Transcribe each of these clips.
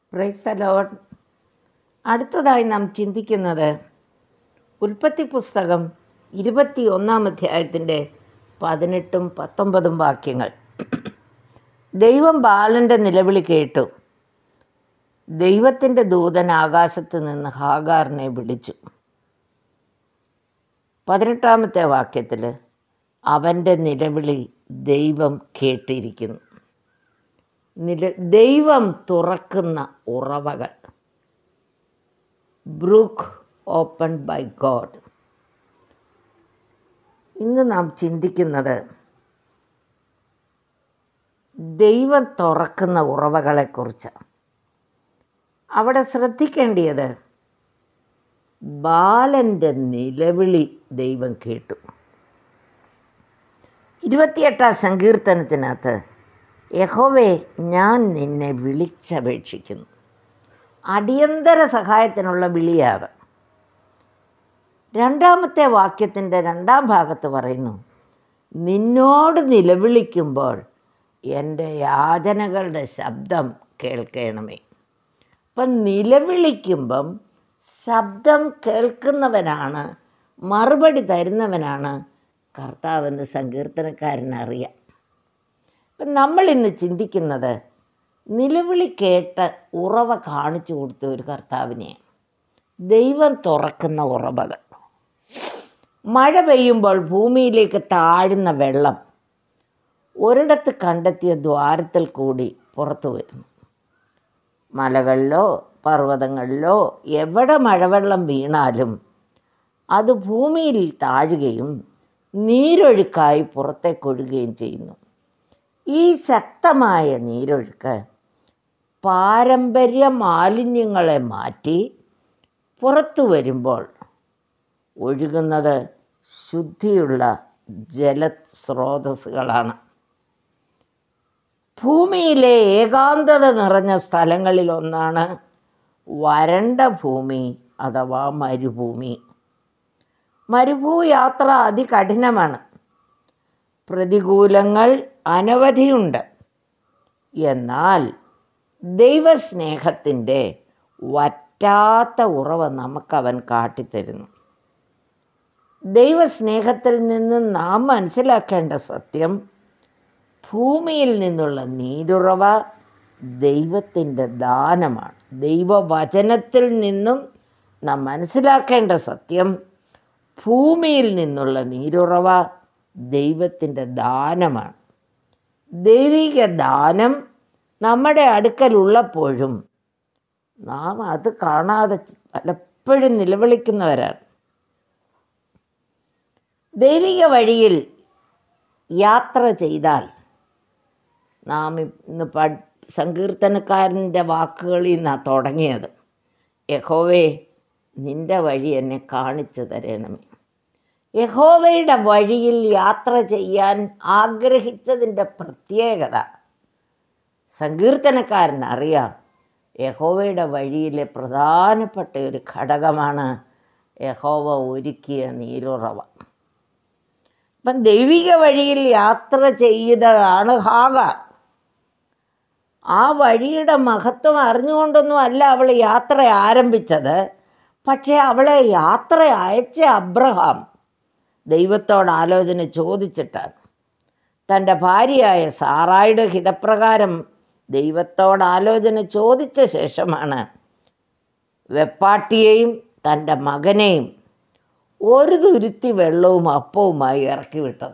praise the load അടുത്തതായി നാം ചിന്തിക്കുന്നത് ഉൽപ്പത്തി പുസ്തകം ഇരുപത്തി ഒന്നാം അധ്യായത്തിൻ്റെ പതിനെട്ടും പത്തൊമ്പതും വാക്യങ്ങൾ ദൈവം ബാലൻ്റെ നിലവിളി കേട്ടു ദൈവത്തിൻ്റെ ദൂതൻ ആകാശത്ത് നിന്ന് ഹാഗാറിനെ വിളിച്ചു പതിനെട്ടാമത്തെ വാക്യത്തിൽ അവൻ്റെ നിലവിളി ദൈവം കേട്ടിരിക്കുന്നു നില ദൈവം തുറക്കുന്ന ഉറവകൾ ബ്രൂക്ക് ഓപ്പൺ ബൈ ഗോഡ് ഇന്ന് നാം ചിന്തിക്കുന്നത് ദൈവം തുറക്കുന്ന ഉറവകളെക്കുറിച്ചാണ് അവിടെ ശ്രദ്ധിക്കേണ്ടിയത് ബാലൻ്റെ നിലവിളി ദൈവം കേട്ടു ഇരുപത്തിയെട്ടാം സങ്കീർത്തനത്തിനകത്ത് യഹോവേ ഞാൻ നിന്നെ വിളിച്ചപേക്ഷിക്കുന്നു അടിയന്തര സഹായത്തിനുള്ള വിളിയാത് രണ്ടാമത്തെ വാക്യത്തിൻ്റെ രണ്ടാം ഭാഗത്ത് പറയുന്നു നിന്നോട് നിലവിളിക്കുമ്പോൾ എൻ്റെ യാചനകളുടെ ശബ്ദം കേൾക്കണമേ അപ്പം നിലവിളിക്കുമ്പം ശബ്ദം കേൾക്കുന്നവനാണ് മറുപടി തരുന്നവനാണ് കർത്താവെന്ന് സങ്കീർത്തനക്കാരൻ അറിയാം അപ്പം നമ്മൾ ഇന്ന് ചിന്തിക്കുന്നത് നിലവിളി കേട്ട് ഉറവ കാണിച്ചു കൊടുത്ത ഒരു കർത്താവിനെ ദൈവം തുറക്കുന്ന ഉറവകൾ മഴ പെയ്യുമ്പോൾ ഭൂമിയിലേക്ക് താഴുന്ന വെള്ളം ഒരിടത്ത് കണ്ടെത്തിയ ദ്വാരത്തിൽ കൂടി പുറത്തു വരുന്നു മലകളിലോ പർവ്വതങ്ങളിലോ എവിടെ മഴവെള്ളം വീണാലും അത് ഭൂമിയിൽ താഴുകയും നീരൊഴുക്കായി പുറത്തേക്കൊഴുകുകയും ചെയ്യുന്നു ഈ ശക്തമായ നീരൊഴുക്ക് പാരമ്പര്യ മാലിന്യങ്ങളെ മാറ്റി പുറത്തു വരുമ്പോൾ ഒഴുകുന്നത് ശുദ്ധിയുള്ള ജലസ്രോതസ്സുകളാണ് ഭൂമിയിലെ ഏകാന്തത നിറഞ്ഞ സ്ഥലങ്ങളിലൊന്നാണ് വരണ്ട ഭൂമി അഥവാ മരുഭൂമി മരുഭൂയാത്ര അതികഠിനമാണ് പ്രതികൂലങ്ങൾ അനവധിയുണ്ട് എന്നാൽ ദൈവസ്നേഹത്തിൻ്റെ വറ്റാത്ത ഉറവ നമുക്കവൻ കാട്ടിത്തരുന്നു ദൈവസ്നേഹത്തിൽ നിന്ന് നാം മനസ്സിലാക്കേണ്ട സത്യം ഭൂമിയിൽ നിന്നുള്ള നീരുറവ ദൈവത്തിൻ്റെ ദാനമാണ് ദൈവവചനത്തിൽ നിന്നും നാം മനസ്സിലാക്കേണ്ട സത്യം ഭൂമിയിൽ നിന്നുള്ള നീരുറവ ദൈവത്തിൻ്റെ ദാനമാണ് ദൈവിക ദാനം നമ്മുടെ അടുക്കലുള്ളപ്പോഴും നാം അത് കാണാതെ പലപ്പോഴും നിലവിളിക്കുന്നവരാണ് ദൈവിക വഴിയിൽ യാത്ര ചെയ്താൽ നാം ഇന്ന് പ സങ്കീർത്തനക്കാരൻ്റെ വാക്കുകളിൽ നിന്നാണ് തുടങ്ങിയത് യഹോവേ നിൻ്റെ വഴി എന്നെ കാണിച്ചു തരണമേ യഹോവയുടെ വഴിയിൽ യാത്ര ചെയ്യാൻ ആഗ്രഹിച്ചതിൻ്റെ പ്രത്യേകത സങ്കീർത്തനക്കാരൻ അറിയാം യഹോവയുടെ വഴിയിലെ പ്രധാനപ്പെട്ട ഒരു ഘടകമാണ് യഹോവ ഒരുക്കിയ നീരുറവ അപ്പം ദൈവിക വഴിയിൽ യാത്ര ചെയ്തതാണ് ഹാഗാർ ആ വഴിയുടെ മഹത്വം അറിഞ്ഞുകൊണ്ടൊന്നും അല്ല അവൾ യാത്ര ആരംഭിച്ചത് പക്ഷേ അവളെ യാത്ര അയച്ച അബ്രഹാം ദൈവത്തോട് ആലോചന ചോദിച്ചിട്ടാണ് തൻ്റെ ഭാര്യയായ സാറായുടെ ഹിതപ്രകാരം ദൈവത്തോട് ആലോചന ചോദിച്ച ശേഷമാണ് വെപ്പാട്ടിയെയും തൻ്റെ മകനെയും ഒരു തുരുത്തി വെള്ളവും അപ്പവുമായി ഇറക്കി വിട്ടത്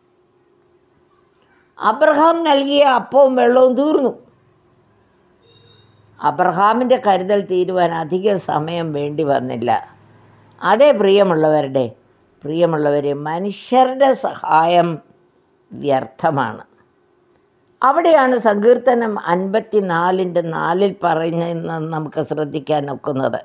അബ്രഹാം നൽകിയ അപ്പവും വെള്ളവും തീർന്നു അബ്രഹാമിൻ്റെ കരുതൽ തീരുവാൻ അധിക സമയം വേണ്ടി വന്നില്ല അതേ പ്രിയമുള്ളവരുടെ പ്രിയമുള്ളവരെ മനുഷ്യരുടെ സഹായം വ്യർത്ഥമാണ് അവിടെയാണ് സങ്കീർത്തനം അൻപത്തി നാലിൻ്റെ നാലിൽ പറയുന്നതെന്ന് നമുക്ക് ശ്രദ്ധിക്കാൻ ഒക്കുന്നത്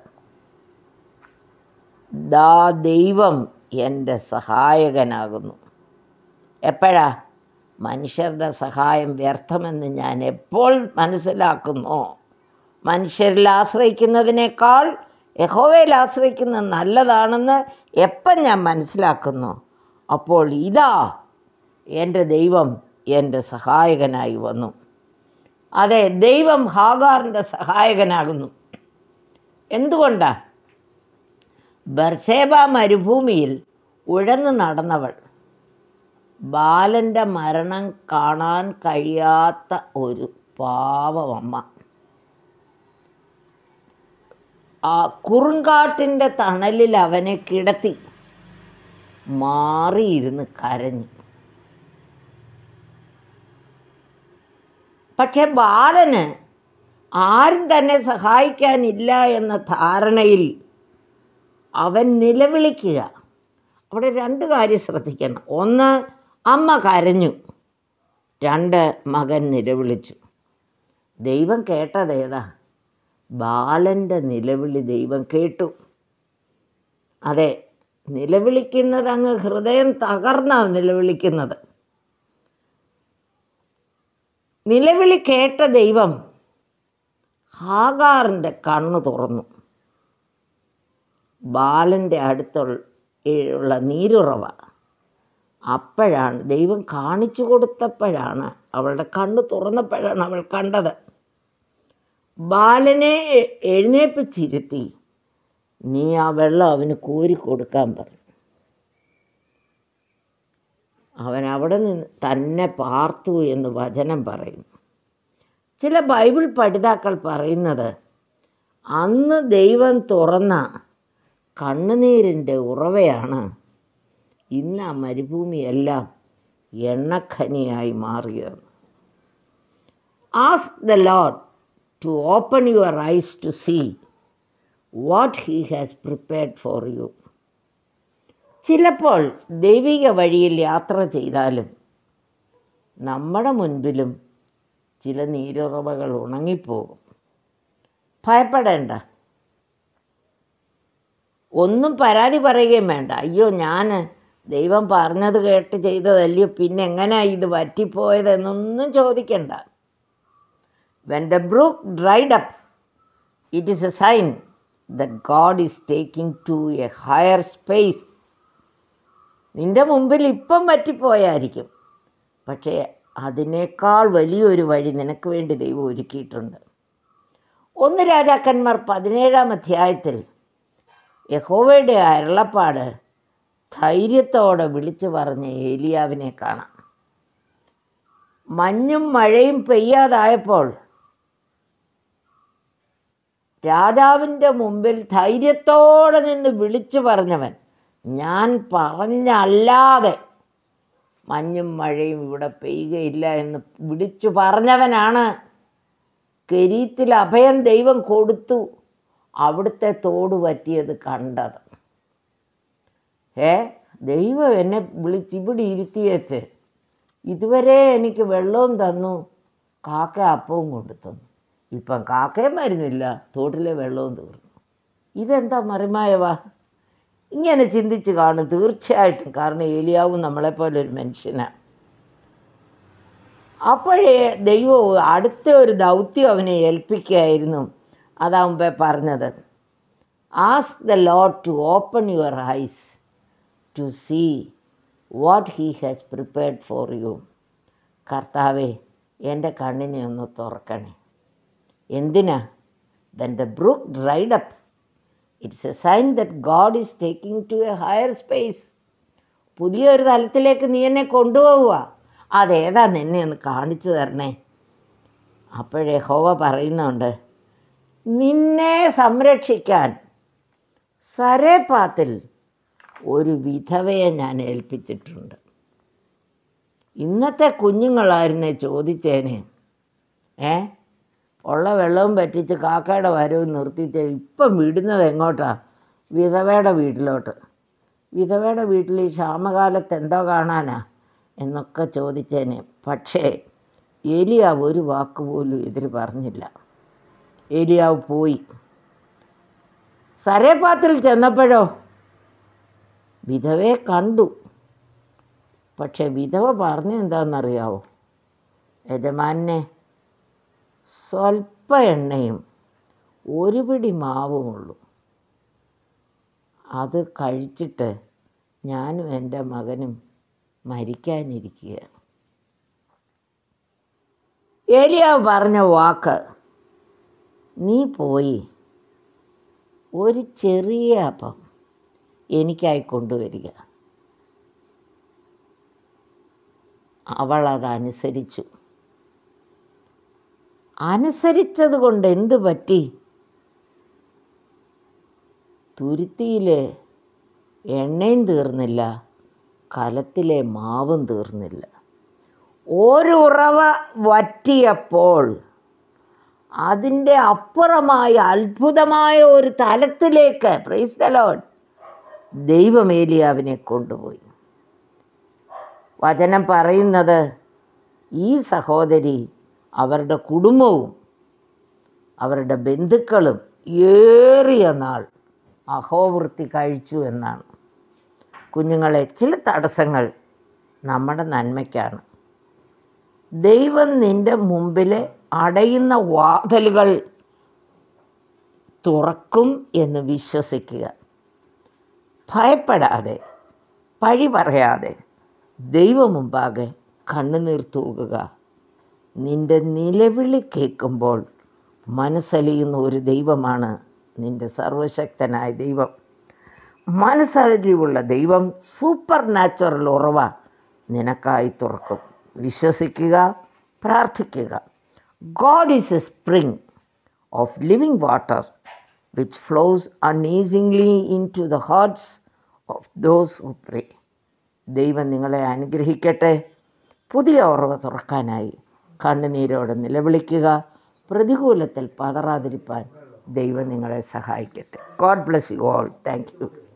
ദാ ദൈവം എൻ്റെ സഹായകനാകുന്നു എപ്പോഴാ മനുഷ്യരുടെ സഹായം വ്യർത്ഥമെന്ന് ഞാൻ എപ്പോൾ മനസ്സിലാക്കുന്നു മനുഷ്യരിൽ ആശ്രയിക്കുന്നതിനേക്കാൾ യഹോവയിൽ ആശ്രയിക്കുന്നത് നല്ലതാണെന്ന് എപ്പം ഞാൻ മനസ്സിലാക്കുന്നു അപ്പോൾ ഇതാ എൻ്റെ ദൈവം എൻ്റെ സഹായകനായി വന്നു അതെ ദൈവം ഹാഗാറിൻ്റെ സഹായകനാകുന്നു എന്തുകൊണ്ടാ ബർഷേബ മരുഭൂമിയിൽ ഉഴന്നു നടന്നവൾ ബാലൻ്റെ മരണം കാണാൻ കഴിയാത്ത ഒരു പാവമമ്മ ആ കുറുങ്കാട്ടിൻ്റെ തണലിൽ അവനെ കിടത്തി മാറിയിരുന്ന് കരഞ്ഞു പക്ഷെ ബാലന് ആരും തന്നെ സഹായിക്കാനില്ല എന്ന ധാരണയിൽ അവൻ നിലവിളിക്കുക അവിടെ രണ്ട് കാര്യം ശ്രദ്ധിക്കണം ഒന്ന് അമ്മ കരഞ്ഞു രണ്ട് മകൻ നിലവിളിച്ചു ദൈവം കേട്ടതേതാ ബാലൻ്റെ നിലവിളി ദൈവം കേട്ടു അതെ നിലവിളിക്കുന്നത് അങ്ങ് ഹൃദയം തകർന്നാണ് നിലവിളിക്കുന്നത് നിലവിളി കേട്ട ദൈവം ഹാഗാറിൻ്റെ കണ്ണ് തുറന്നു ബാലൻ്റെ അടുത്തുള്ള നീരുറവ അപ്പോഴാണ് ദൈവം കാണിച്ചു കൊടുത്തപ്പോഴാണ് അവളുടെ കണ്ണ് തുറന്നപ്പോഴാണ് അവൾ കണ്ടത് ബാലനെ എ- എഴുന്നേൽപ്പിച്ചിരുത്തി നീ ആ വെള്ളം അവന് കോരി കൊടുക്കാൻ പറഞ്ഞു അവൻ അവിടെ നിന്ന് തന്നെ പാർത്തു എന്ന് വചനം പറയും ചില ബൈബിൾ പഠിതാക്കൾ പറയുന്നത് അന്ന് ദൈവം തുറന്ന കണ്ണുനീരിൻ്റെ ഉറവയാണ് ഇന്ന് ആ മരുഭൂമിയെല്ലാം എണ്ണഖനിയായി മാറിയത് ask the lord to open your eyes to see what he has prepared for you ചിലപ്പോൾ ദൈവിക വഴിയിൽ യാത്ര ചെയ്താലും നമ്മുടെ മുൻപിലും ചില നീരുറവകൾ ഉണങ്ങിപ്പോകും ഭയപ്പെടേണ്ട ഒന്നും പരാതി പറയുകയും വേണ്ട അയ്യോ ഞാൻ ദൈവം പറഞ്ഞത് കേട്ട് ചെയ്തതല്ലയോ പിന്നെ എങ്ങനെയാ ഇത് വറ്റിപ്പോയതെന്നൊന്നും ചോദിക്കണ്ട when the brook dried up it is a sign the God is taking to a higher space നിന്റെ മുമ്പിൽ ഇപ്പം പറ്റിപ്പോയായിരിക്കും പക്ഷേ അതിനേക്കാൾ വലിയൊരു വഴി നിനക്ക് വേണ്ടി ദൈവം ഒരുക്കിയിട്ടുണ്ട് ഒന്ന് രാജാക്കന്മാർ പതിനേഴാം അധ്യായത്തിൽ യഹോവയുടെ അരുളപ്പാട് ധൈര്യത്തോടെ വിളിച്ചു പറഞ്ഞ ഏലിയാവിനെ കാണാം മഞ്ഞും മഴയും പെയ്യാതായപ്പോൾ രാജാവിൻ്റെ മുമ്പിൽ ധൈര്യത്തോടെ നിന്ന് വിളിച്ചു പറഞ്ഞവൻ ഞാൻ പറഞ്ഞല്ലാതെ മഞ്ഞും മഴയും ഇവിടെ പെയ്യുകയില്ല എന്ന് വിളിച്ചു പറഞ്ഞവനാണ് കെരീത്തിൽ അഭയം ദൈവം കൊടുത്തു അവിടുത്തെ തോട് പറ്റിയത് കണ്ടത് ഏ ദൈവം എന്നെ വിളിച്ച് ഇവിടെ ഇരുത്തിയേച്ച് ഇതുവരെ എനിക്ക് വെള്ളവും തന്നു കാക്ക അപ്പവും കൊണ്ടു തന്നു ഇപ്പം കാക്കയും വരുന്നില്ല തോട്ടിലെ വെള്ളവും തീർന്നു ഇതെന്താ മറിമായവാ ഇങ്ങനെ ചിന്തിച്ച് കാണും തീർച്ചയായിട്ടും കാരണം ഏലിയാവും നമ്മളെപ്പോലെ ഒരു മനുഷ്യനാണ് അപ്പോഴേ ദൈവം അടുത്ത ഒരു ദൗത്യം അവനെ ഏൽപ്പിക്കുകയായിരുന്നു അതാ മുമ്പേ പറഞ്ഞത് ask the lord to open your eyes to see what he has prepared for you കർത്താവെ എൻ്റെ കണ്ണിനെ ഒന്ന് തുറക്കണേ എന്തിനാ when the brook dried up it's a sign that God is taking to a higher space പുതിയൊരു തലത്തിലേക്ക് നീ എന്നെ കൊണ്ടുപോവുക അതേതാ നിന്നെ ഒന്ന് കാണിച്ചു തരണേ അപ്പോഴേ ഹോവ പറയുന്നുണ്ട് നിന്നെ സംരക്ഷിക്കാൻ സരേപാത്തിൽ ഒരു വിധവയെ ഞാൻ ഏൽപ്പിച്ചിട്ടുണ്ട് ഇന്നത്തെ കുഞ്ഞുങ്ങളായിരുന്നേ ചോദിച്ചേനെ ഏ ഉള്ള വെള്ളവും പറ്റിച്ച് കാക്കയുടെ വരവും നിർത്തിച്ച് ഇപ്പം വിടുന്നത് എങ്ങോട്ടാ വിധവയുടെ വീട്ടിലോട്ട് വിധവയുടെ വീട്ടിൽ ഈ ക്ഷാമകാലത്ത് എന്തോ കാണാനാ എന്നൊക്കെ ചോദിച്ചേനെ പക്ഷേ ഏലിയാവ് ഒരു വാക്ക് പോലും എതിര് പറഞ്ഞില്ല ഏലിയാവ് പോയി സരേപാത്തിൽ ചെന്നപ്പോഴോ വിധവയെ കണ്ടു പക്ഷെ വിധവ പറഞ്ഞ എന്താണെന്നറിയാവോ യജമാനെ സ്വൽപ്പ എണ്ണയും ഒരു പിടി മാവുമുള്ളൂ അത് കഴിച്ചിട്ട് ഞാനും എൻ്റെ മകനും മരിക്കാനിരിക്കുക ഏലിയാവ് പറഞ്ഞ വാക്ക് നീ പോയി ഒരു ചെറിയ അപ്പം എനിക്കായി കൊണ്ടുവരിക അവൾ അതനുസരിച്ചു അനുസരിച്ചത് കൊണ്ട് എന്ത് പറ്റി തുരുത്തിയിലെ എണ്ണയും തീർന്നില്ല കലത്തിലെ മാവും തീർന്നില്ല ഒരു ഉറവ വറ്റിയപ്പോൾ അതിൻ്റെ അപ്പുറമായ അത്ഭുതമായ ഒരു തലത്തിലേക്ക് പ്രൈസ് ദലോൺ ദൈവം ഏലിയാവിനെ കൊണ്ടുപോയി വചനം പറയുന്നത് ഈ സഹോദരി അവരുടെ കുടുംബവും അവരുടെ ബന്ധുക്കളും ഏറിയ നാൾ അഹോവൃത്തി കഴിച്ചു എന്നാണ് കുഞ്ഞുങ്ങളെ ചില തടസ്സങ്ങൾ നമ്മുടെ നന്മയ്ക്കാണ് ദൈവം നിൻ്റെ മുമ്പിൽ അടയുന്ന വാതിലുകൾ തുറക്കും എന്ന് വിശ്വസിക്കുക ഭയപ്പെടാതെ പഴി പറയാതെ ദൈവം മുമ്പാകെ കണ്ണുനീർ തൂകുക നിന്റെ നിലവിളി കേൾക്കുമ്പോൾ മനസ്സലിയുന്ന ഒരു ദൈവമാണ് നിന്റെ സർവശക്തനായ ദൈവം മനസ്സഴിവുള്ള ദൈവം സൂപ്പർ നാച്ചുറൽ ഉറവ നിനക്കായി തുറക്കും വിശ്വസിക്കുക പ്രാർത്ഥിക്കുക God is a spring of living water which flows unceasingly into the hearts of those who pray ദൈവം നിങ്ങളെ അനുഗ്രഹിക്കട്ടെ പുതിയ ഉറവ തുറക്കാനായി കണ്ണുനീരോടെ നിലവിളിക്കുക പ്രതികൂലത്തിൽ പതറാതിരിപ്പാൻ ദൈവം നിങ്ങളെ സഹായിക്കട്ടെ God bless you all thank U